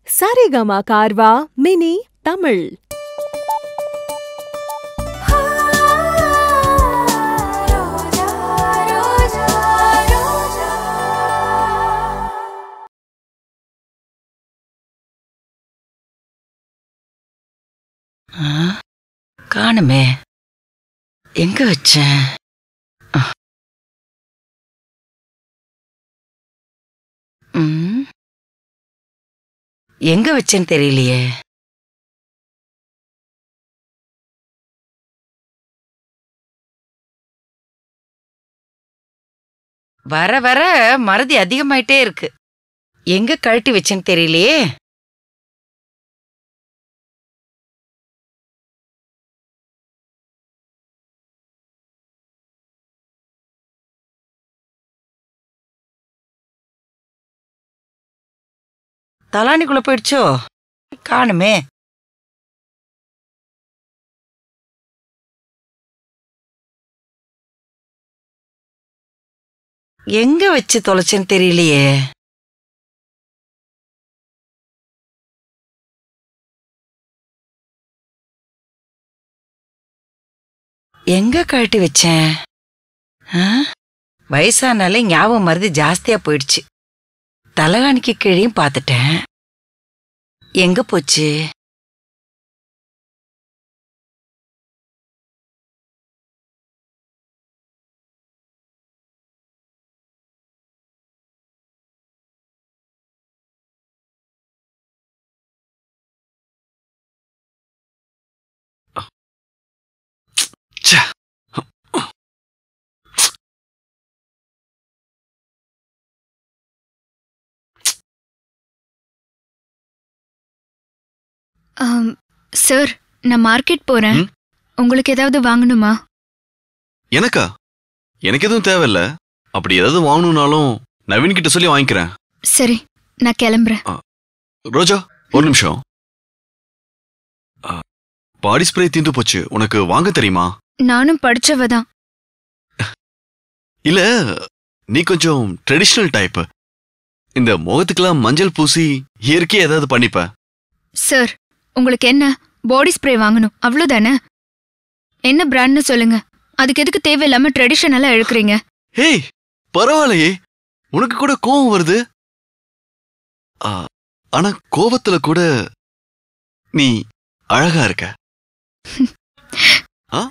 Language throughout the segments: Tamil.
சரிகமா கார்வா மினி தமிழ் ஆ, காணுமே எங்க வச்சேன் ஆ. ம். எங்க வச்சேன்னு தெரியலையே வர வர மறதி அதிகமாயிட்டே இருக்கு எங்க கழட்டி வச்சேன்னு தெரியலையே தலானிக்குள்ள போயிடுச்சோ காணுமே எங்க வச்சு தொலைச்சேன்னு தெரியலையே எங்க கழட்டி வச்சேன் ஆ? வயசானாலே ஞாபகம் மருதி ஜாஸ்தியா போயிடுச்சு தலகாணிக்கு கீழையும் பார்த்துட்டேன் எங்க போச்சு ச்சே. ஆம், சார் நான் மார்க்கெட் போறேன் ம்? உங்களுக்கு ஏதாவது வாங்கணுமா எனக்கா எனக்கு எதுவும் தேவையில்ல அப்படி ஏதாவது வாங்கணும்னாலும் நவீன் கிட்ட சொல்லி வாங்கிக்கிறேன் சரி நான் கிளம்புறேன் ரோஜா ஒரு நிமிஷம் பாடி ஸ்ப்ரே தீந்து போச்சு உனக்கு வாங்க தெரியுமா நானும் படிச்சவ தான் இல்ல நீ கொஞ்சம் ட்ரெடிஷ்னல் டைப் இந்த முகத்துக்கெல்லாம் மஞ்சள் பூசி இயற்கையா ஏதாவது பண்ணிப்ப சார் உங்களுக்கு என்ன பாடி ஸ்ப்ரே வாங்கணும் அவ்வளவுதானே என்ன பிராண்ட்னு சொல்லுங்க அதுக்கு எதுக்கு தேவையில்லாம ட்ரெடிஷனலா இழுக்கிறீங்க ஹேய் பரவாயில்லையே உனக்கு கூட கோவம் வருது ஆ, ஆனா கோவத்துல கூட நீ அழகா இருக்க ஆ?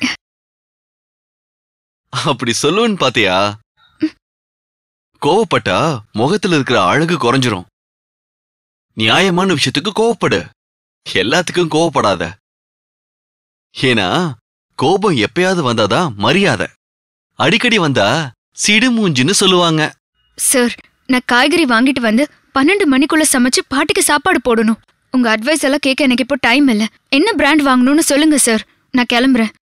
அப்படி சொல்லுவேன்னு பாத்தியா கோவப்பட்டா முகத்துல இருக்கிற அழகு குறைஞ்சிரும் நியாயமான விஷயத்துக்கு கோவப்படு எல்லாத்துக்கும் கோவப்படாத ஏன்னா கோபம் எப்பயாவது வந்தாதான் மரியாதை அடிக்கடி வந்தா சிடுமூஞ்சின்னு சொல்லுவாங்க சார் நான் காய்கறி வாங்கிட்டு வந்து பன்னெண்டு மணிக்குள்ள சமைச்சு பாட்டிக்கு சாப்பாடு போடணும் உங்க அட்வைஸ் எல்லாம் கேட்க எனக்கு இப்போ டைம் இல்ல என்ன பிராண்ட் வாங்கணும்னு சொல்லுங்க சார் நான் கிளம்புறேன்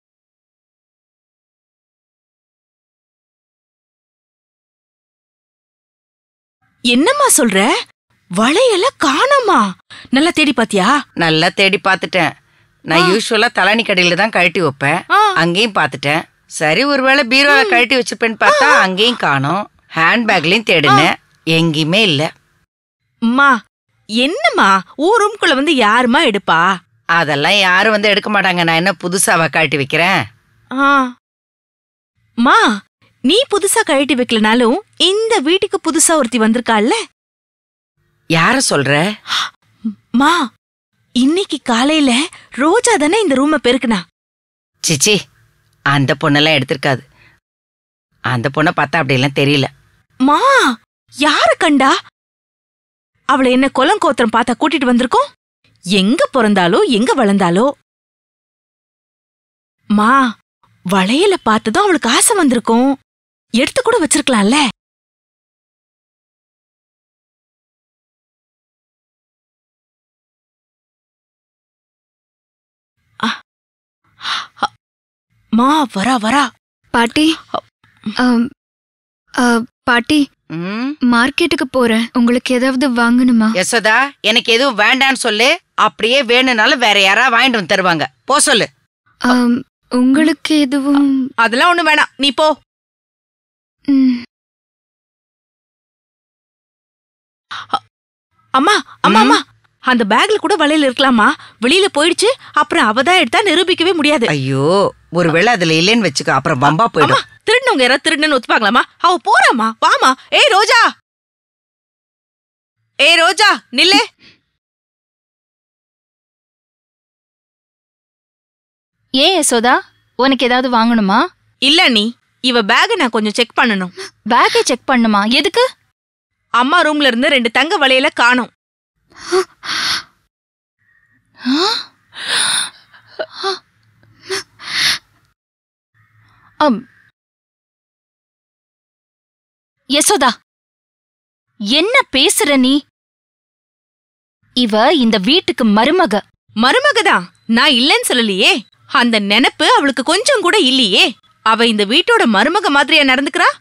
என்னம்மா சொல்ற வளையெல்லாம் காணோமா நல்லா தேடி பாத்தியா நல்லா தேடி பார்த்துட்டேன் நான் ஆ. யூஸ்வலா தலானி கடையில தான் கழட்டி வைப்பேன் ஆ. அங்கேயும் பார்த்துட்டேன் சரி ஒருவேளை பீரோல கழட்டி வச்சிருப்பேன்னு பார்த்தா அங்கேயும் காணோம் ஹேண்ட்பேக்லயும் தேடினேன் எங்கேயுமே இல்ல அம்மா என்னம்மா ஊர் ரூம்குள்ள வந்து யாரும்மா எடுப்பா அதெல்லாம் யாரும் வந்து எடுக்க மாட்டாங்க நான் என்ன புதுசாவா கழட்டி வைக்கிறேன் ஆ மா நீ புதுசா கழட்டி வைக்கலனாலும் இந்த வீட்டுக்கு புதுசா ஒருத்தி வந்திருக்காள்ல யார சொல்ற மா இன்னைக்கு காலையில ரோஜா தானே இந்த ரூம பெருக்குனா சிச்சி அந்த பொண்ணெல்லாம் எடுத்திருக்காது அந்த பொண்ணை பார்த்தா அப்படியெல்லாம் தெரியல மா யார கண்டா அவளை என்ன கொலம் கோத்திரம் பார்த்தா கூட்டிட்டு வந்திருக்கோம் எங்க பிறந்தாலோ எங்க வளர்ந்தாலோ மா வளையல பார்த்ததும் அவளுக்கு ஆசை வந்திருக்கும் எடுத்து கூட வச்சிருக்கலாம்ல அ, அ, மா வரா வரா பாட்டி ஆம், ஆ, பாட்டி ம் மார்க்கெட்டுக்கு போறேன் உங்களுக்கு ஏதாவது வாங்கணுமா யசோதா எனக்கு எதுவும் வேண்டான்னு சொல்லு அப்படியே வேணும்னாலும் வேற யாரா வாங்கிட்டு வந்து தருவாங்க போ சொல்லு ஆம், உங்களுக்கு எதுவும் அதெல்லாம் ஒண்ணு வேணாம் நீ போ ம், அம்மா அம்மா ம்? அம்மா அந்த பேக்ல கூட வளையல் இருக்கலாமா வெளியில போயிடுச்சு அப்புறம் அவ தான் எடுத்தா நிரூபிக்கவே முடியாது ஐயோ ஒருவேளை அதுல இல்லைன்னு வச்சுக்க அப்புறம் பம்பா அம்மா போயிடும் திருடினவங்க யாராவது திருடுன்னு ஒத்துப்பாங்களாமா அவ போறாமா வாமா ஏய் ரோஜா ஏய் ரோஜா நில்லு ஏன் யசோதா உனக்கு ஏதாவது வாங்கணுமா இல்ல நீ இவ பேக நான் கொஞ்சம் செக் பண்ணணும் பேக்கை செக் பண்ணுமா எதுக்கு அம்மா ரூம்ல இருந்து ரெண்டு தங்க வளையல காணோம் அம். யசோதா என்ன பேசுற நீ இவ இந்த வீட்டுக்கு மருமக மருமகதான் நான் இல்லைன்னு சொல்லலையே அந்த நினைப்பு அவளுக்கு கொஞ்சம் கூட இல்லையே அவ இந்த வீட்டோட மருமக மாதிரியா நடந்துக்கிறா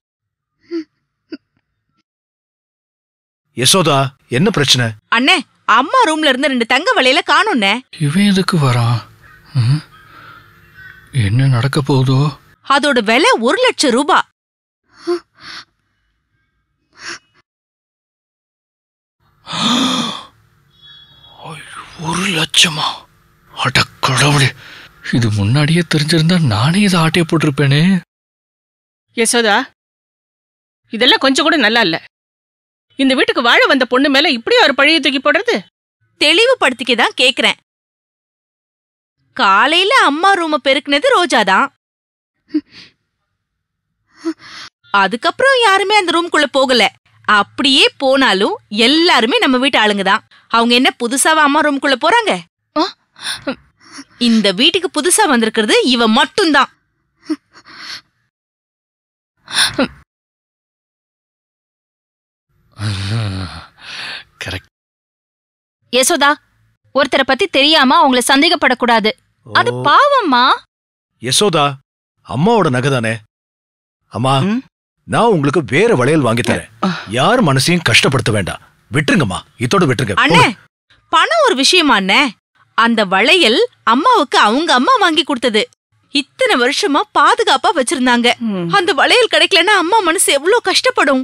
யசோதா என்ன பிரச்சனை அண்ணே அம்மா ரூம்ல இருந்து ரெண்டு தங்க வளையல காணோம்னே இவன் எதுக்கு வரான் ம்? என்ன நடக்க போகுதோ அதோட விலை ஒரு லட்சம் ரூபாய் ஒரு லட்சமா அட கடவுளே இது முன்னாடியே தெரிஞ்சிருந்தா நானே இதை ஆட்டைய போட்டிருப்பேனே யசோதா இதெல்லாம் கொஞ்சம் கூட நல்லா இல்ல இந்த வீட்டுக்கு வாழ வந்த பொண்ணு மேல இப்படியே ஒரு பழைய தூக்கி போடுறது தெளிவுபடுத்திக்க தான் கேக்குறேன் காலையில அம்மா ரூம பெருக்குனது ரோஜாதான் அதுக்கப்புறம் யாருமே அந்த ரூம்குள்ள போகல அப்படியே போனாலும் எல்லாருமே நம்ம வீட்டு ஆளுங்க தான் அவங்க என்ன புதுசாவா அம்மா ரூம்குள்ள போறாங்க ஆ? இந்த வீட்டுக்கு புதுசா வந்திருக்கிறது இவ மட்டும்தான் கரெக்ட் யசோதா ஒருத்தரை பத்தி தெரியாம அவங்கள சந்தேகப்படக்கூடாது அது பாவம்மா யசோதா அம்மாவோட நகை தானே அம்மா ம்? நான் உங்களுக்கு வேற வளையல் வாங்கி தரேன் யார் மனசையும் கஷ்டப்படுத்த வேண்டாம் விட்டுருங்கம்மா இதோட விட்டுருங்க அண்ணே பணம் ஒரு விஷயமா அண்ணே அந்த வளையல் அம்மாவுக்கு அவங்க அம்மா வாங்கி கொடுத்தது இத்தனை வருஷமா பாதுகாப்பா வச்சிருந்தாங்க ம். அந்த வளையல் கிடைக்கலன்னா அம்மா மனசு எவ்வளவு கஷ்டப்படும்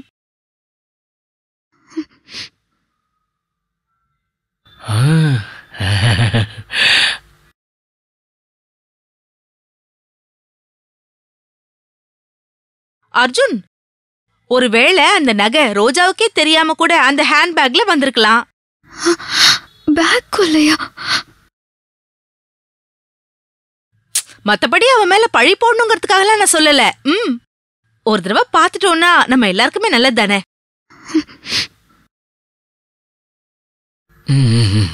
அர்ஜுன் ஒருவேளை அந்த நகை ரோஜாவுக்கே தெரியாம கூட அந்த ஹேண்ட்பேக்ல வந்திருக்கலாம் பேக் கொள்ளையா மத்தபடி அவன் மேல பழி போடணுங்கிறதுக்காகலாம் நான் சொல்லல ம் ஒரு தடவை பாத்துட்டோம்னா நம்ம எல்லாருக்குமே நல்லது தானே ம்.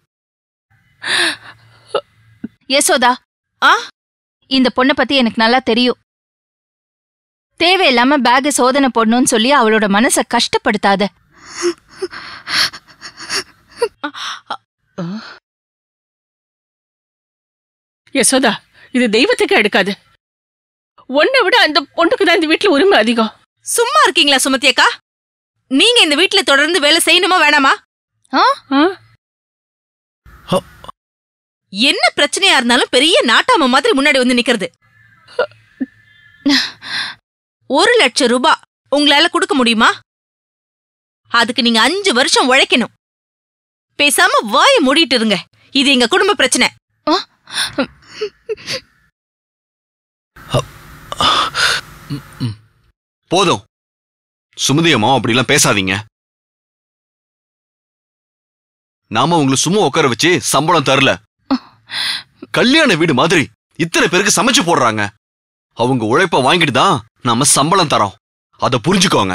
யசோதா ஆ? இந்த பொண்ணை பத்தி எனக்கு நல்லா தெரியும் தேவையில்லாம பேக சோதனை போடணும்னு சொல்லி அவளோட மனச கஷ்டப்படுத்தாத யசோதா இது தெய்வத்துக்கு எடுக்காது உன்னை விட அந்த பொண்ணுக்கு தான் இந்த வீட்டுல உரிமை அதிகம் சும்மா இருக்கீங்களா சுமதி அக்கா நீங்க இந்த வீட்ல தொடர்ந்து வேலை செய்யணுமா வேணாமா ஆ? என்ன பிரச்சனையா இருந்தாலும் பெரிய நாட்டாம மாதிரி முன்னாடி வந்து நிக்கிறது ஒரு லட்சம் ரூபாய் உங்களால கொடுக்க முடியுமா அதுக்கு நீங்க அஞ்சு வருஷம் உழைக்கணும் பேசாம வாயை மூடிட்டு இருங்க இது எங்க குடும்ப பிரச்சனை போதும் சுமதி அம்மா அப்படிலாம் பேசாதீங்க நாம உங்களை சும்மா உட்கார வச்சு சம்பளம் தரல கல்யாண வீடு மாதிரி இத்தனை பேருக்கு சமைச்சு போடுறாங்க அவங்க உழைப்ப வாங்கிட்டு தான் நாம சம்பளம் தரோம் அத புரிஞ்சுக்கோங்க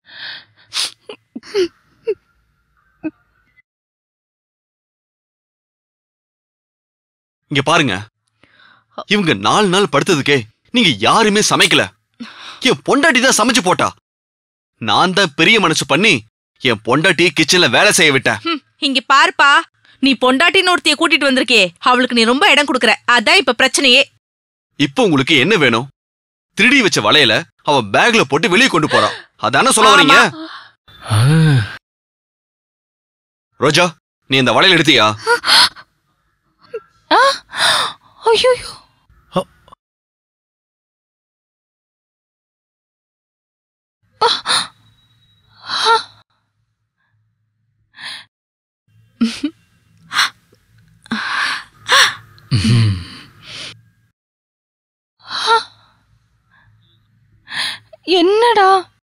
இங்க பாருங்க இவங்க நாலு நாள் படுத்ததுக்கே நீங்க யாருமே சமைக்கல என் பொண்டாட்டி தான் சமைச்சு போட்டா நான் தான் பெரிய மனசு பண்ணி என் பொண்டாட்டி கிச்சன்ல வேலை செய்ய விட்டேன் ஹம், இங்க பாருப்பா நீ பொண்டாட்டின்னு ஒருத்திய கூட்டிட்டு வந்திருக்கே அவளுக்கு நீ ரொம்ப இடம் கொடுக்கற அதான் இப்ப பிரச்சனையே இப்போ உங்களுக்கு என்ன வேணும் திருடி வச்ச வளையல அவ பேக்ல போட்டு வெளியே கொண்டு போறான் அதானே சொல்ல வரீங்க ஆ. ரோஜா நீ இந்த வளையல் எடுத்தியா ஐயோ ம். என்னடா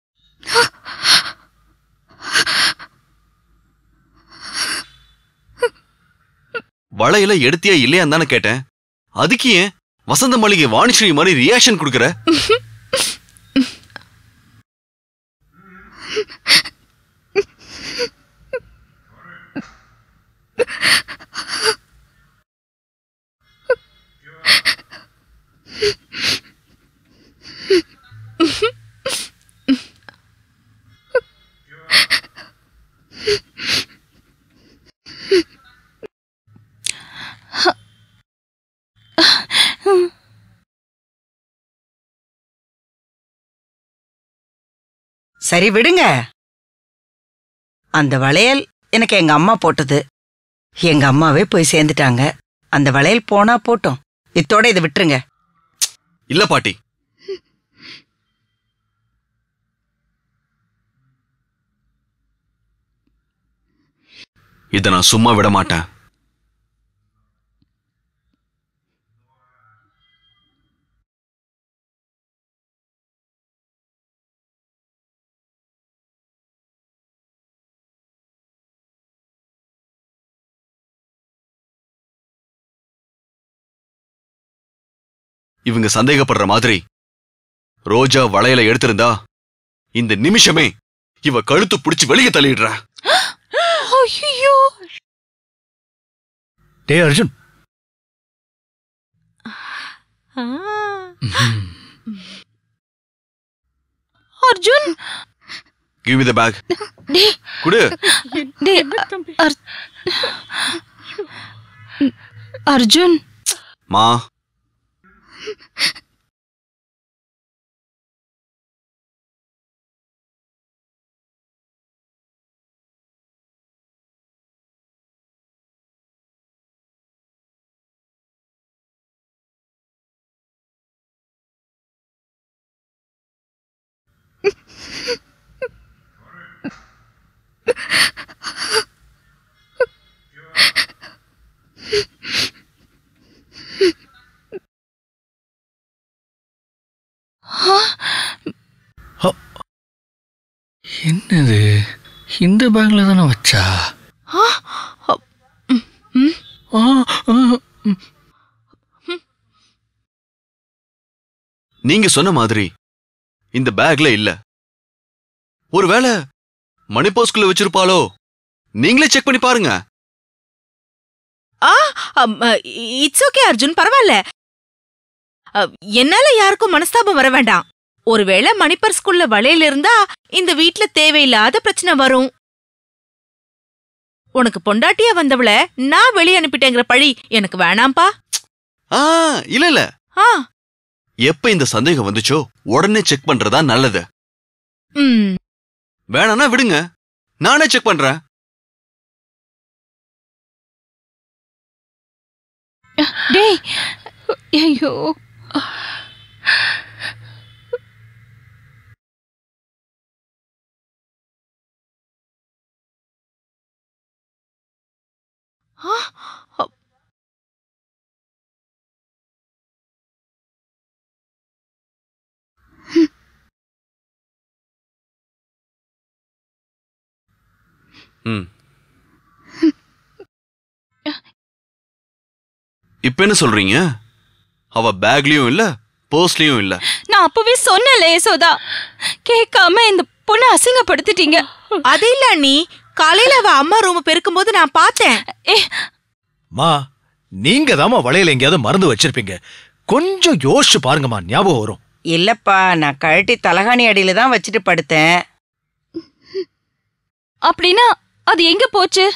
வளையல எடுத்தியா இல்லையான்னு தானே கேட்டேன் அதுக்கு ஏன் வசந்த மளிகை வாணிஸ்ரீ மாதிரி ரியாக்ஷன் கொடுக்குற சரி விடுங்க அந்த வளையல் எனக்கு எங்க அம்மா போட்டது எங்க அம்மாவே போய் சேர்ந்துட்டாங்க அந்த வளையல் போனா போட்டும் இத்தோட இதை விட்டுருங்க இல்ல பாட்டி இத நான் சும்மா விட மாட்டேன் இவங்க சந்தேகப்படுற மாதிரி ரோஜா வளையல எடுத்திருந்தா இந்த நிமிஷமே இவ கழுத்து புடிச்சு வெளியே தள்ளிடுற ஐயோ டே அர்ஜுன் ஆ. ம். Arjun give me the bag குடு டேய், அர்- அர்ஜுன் மா என்னது இந்த பேக்ல தானே வச்சா ஆ, அ, ம், ம். ஆ, ஆ, ம். நீங்க சொன்ன மாதிரி இந்த பேக்ல இல்ல ஒருவேளை மணி பர்ஸ்குள்ள வச்சிருப்பாளோ நீங்களே செக் பண்ணி பாருங்க இட்ஸ் ஓகே அர்ஜுன் பரவாயில்ல அ, என்னால யாருக்கும் மனஸ்தாபம் வர வேண்டாம் ஒருவேளை மணிப்பர்ஸ்குள்ள வளையல் இருந்தா இந்த வீட்ல தேவையில்லாத பிரச்சனை வரும் உனக்கு பொண்டாட்டியா வந்தவள நான் வெளியே அனுப்பிட்டேங்கிற பழி எனக்கு வேணாம்பா ஆ இல்ல இல்ல ஆ எப்ப இந்த சந்தேகம் வந்துச்சோ உடனே செக் பண்றதா நல்லது ம் வேணாம்னா விடுங்க நானே செக் பண்றேன் டேய் ஐயோ ஆ, அ, ம் இப்ப என்ன சொல்றீங்க அவ பேக்லயும் இல்ல பர்ஸ்லயும் இல்ல நான் அப்பவே சொன்னல யசோதா கேட்காம இந்த பொண்ணை அசிங்கப்படுத்திட்டீங்க அது இல்ல அண்ணி காலையில அவ அம்மா ரூம் பெருக்கும்போது நான் பார்த்தேன் ஏ மா நீங்க தாமா வளையல எங்கேயாவது மறந்து வச்சிருப்பீங்க கொஞ்சம் யோசிச்சு பாருங்கம்மா ஞாபகம் வரும் இல்லப்பா நான் கழட்டி தலகாணி அடியில தான் வச்சுட்டு படுத்தேன் அப்படின்னா அது எங்க போச்சு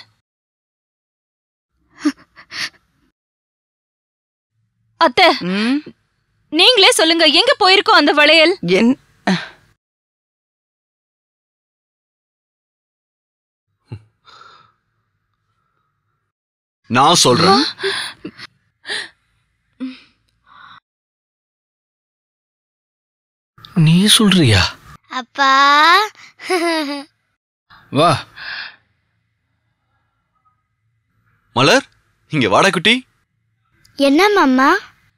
அத்தை ம், நீங்களே சொல்லுங்க எங்க போயிருக்கோம் அந்த வளையல் என் நான் சொல்றேன் நீ சொல்றியா அப்பா வா மலர் இங்க வாடா குட்டி என்ன மாமா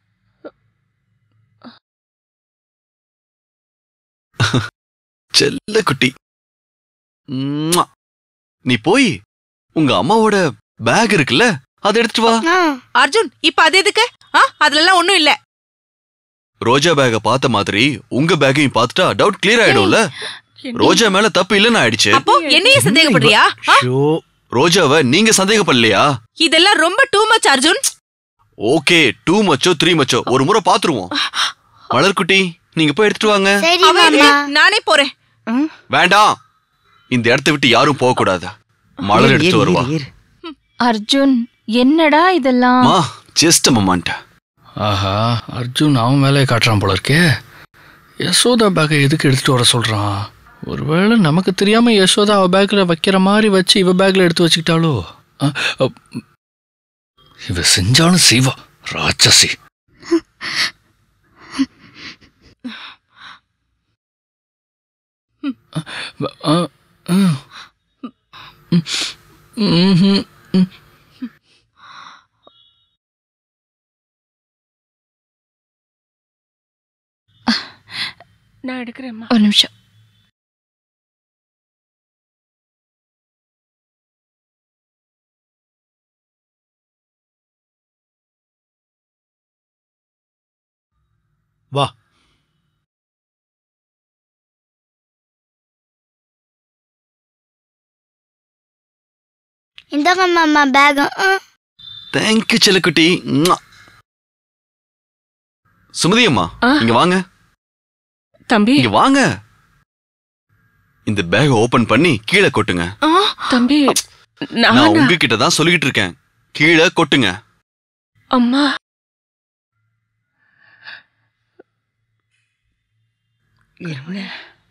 செல்ல குட்டி ம்மா. நீ போய் உங்க அம்மாவோட பேக் இருக்குல்ல அதை எடுத்துட்டு வா ஆ அர்ஜுன் இப்ப அது எதுக்கு ஆ அதுல எல்லாம் ஒண்ணும் இல்ல ரோஜா பேக பார்த்த மாதிரி உங்க பேக்கையும் பார்த்துட்டா டவுட் கிளியர் ஆயிடும்ல ரோஜா மேல தப்பு இல்லைன்னு ஆயிடுச்சு அப்போ என்னையே சந்தேகப்படுறியா ஆ? ஷோ ரோஜாவை நீங்க சந்தேகப்படலையா இதெல்லாம் ரொம்ப too much Arjun okay too மச்சோ த்ரீ மச்சோ ஒரு முறை பாத்துருவோம் மலர்குட்டி நீங்க போய் எடுத்துட்டு வாங்க சரி அவன் மாமா எதுக்கு? நானே போறேன் வேண்டாம் இந்த இடத்த விட்டு யாரும் போக கூடாது மலர் இரு, எடுத்து இரு, வருவா இரு. அர்ஜுன் என்னடா இதெல்லாம் மா ஜஸ்ட் மொமெண்ட் ஆஹா அர்ஜுன் அவன் வேலையை காட்டுறான் போல இருக்கே யசோதா பேக்கை எதுக்கு எடுத்துட்டு வர சொல்றான் ஒருவேளை நமக்கு தெரியாம யசோதா அவ பேக்ல வைக்கிற மாதிரி வச்சு இவ பேக்ல எடுத்து வச்சுக்கிட்டாளோ அ, அ, இவ செஞ்சாலும் செய்வா ராட்சசி அ, அ, ம். ம், ம்ஹும், ம். நான் எடுக்கிறேம்மா ஒரு நிமிஷம் வா இந்தாங்க மாமா பேக் தேங்க்யூ செல்லக்குட்டி ம்மா. சுமதி அம்மா ஆ? இங்க வாங்க தம்பி இங்க வாங்க இந்த பேக் ஓபன் பண்ணி கீழே கொட்டுங்க தம்பி நான் நானா உங்ககிட்ட தான் சொல்லிக்கிட்டு இருக்கேன் கீழே கொட்டுங்க அம்மா இருங்க.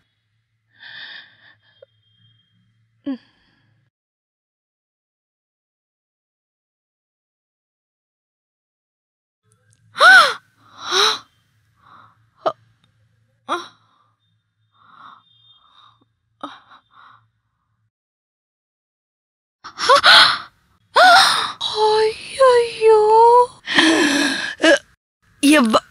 ஐயோ எவ்வ-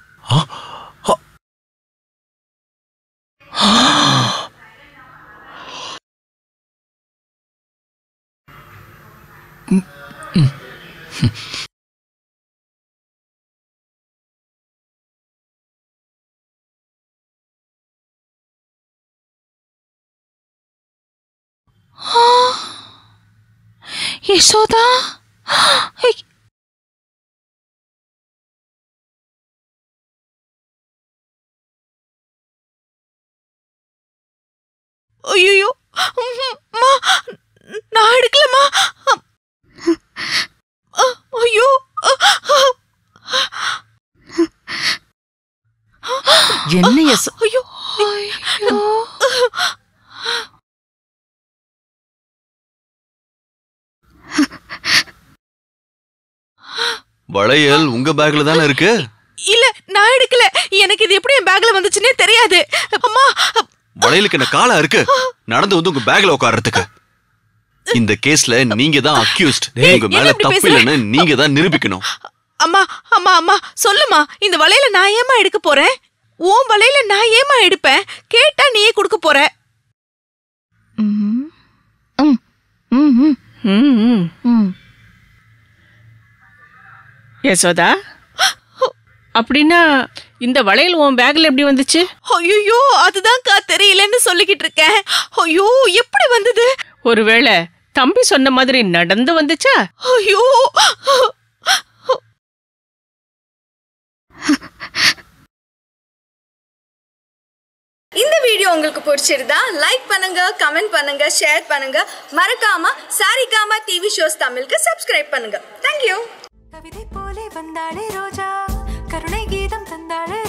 யசோதா ஐ, ஐயோ அம்மா நான் எடுக்கலமா ஐயோ என்ன யசோ ஐயோ ஐயோ வளையல் உங்க பேக்ல தானே இருக்கு இல்ல நான் எடுக்கல எனக்கு இது எப்படி என் பேக்ல வந்துச்சுன்னே தெரியாது அம்மா வளையலுக்கு என்ன காலா இருக்கு நடந்து வந்து உங்க பேக்ல உட்கார்றதுக்கு இந்த கேஸ்ல நீங்க தான் அக்யூஸ்ட் டேய். உங்க மேல என்ன இப்படி தப்பு பேசுற? இல்லைன்னு நீங்க தான் நிரூபிக்கணும் அம்மா அம்மா அம்மா சொல்லுமா இந்த வலையில நான் ஏமா எடுக்க போறேன் உன் வலையில நான் ஏமா எடுப்பேன் கேட்டா நீயே கொடுக்க போற ம் ம் ம் ம் ம், ம். ம் யசோதா அப்படின்னா இந்த வளையல் உன் பேக்ல எப்படி வந்துச்சு ஐயோ அதுதான்க்கா தெரியலன்னு சொல்லிக்கிட்டு இருக்கேன் ஐயோ எப்படி வந்தது ஒருவேளை தம்பி சொன்ன மாதிரி நடந்து வந்துச்சா ஐயோ இந்த வீடியோ உங்களுக்கு பிடிச்சிருந்தா லைக் பண்ணுங்க கமெண்ட் பண்ணுங்க ஷேர் பண்ணுங்க மறக்காம சாரிகாமா டிவி ஷோஸ் தமிழுக்கு சப்ஸ்கிரைப் பண்ணுங்க தேங்க்யூ கவிதை போலே வந்தாளே ரோஜா கருணை கீதம் தந்தாளே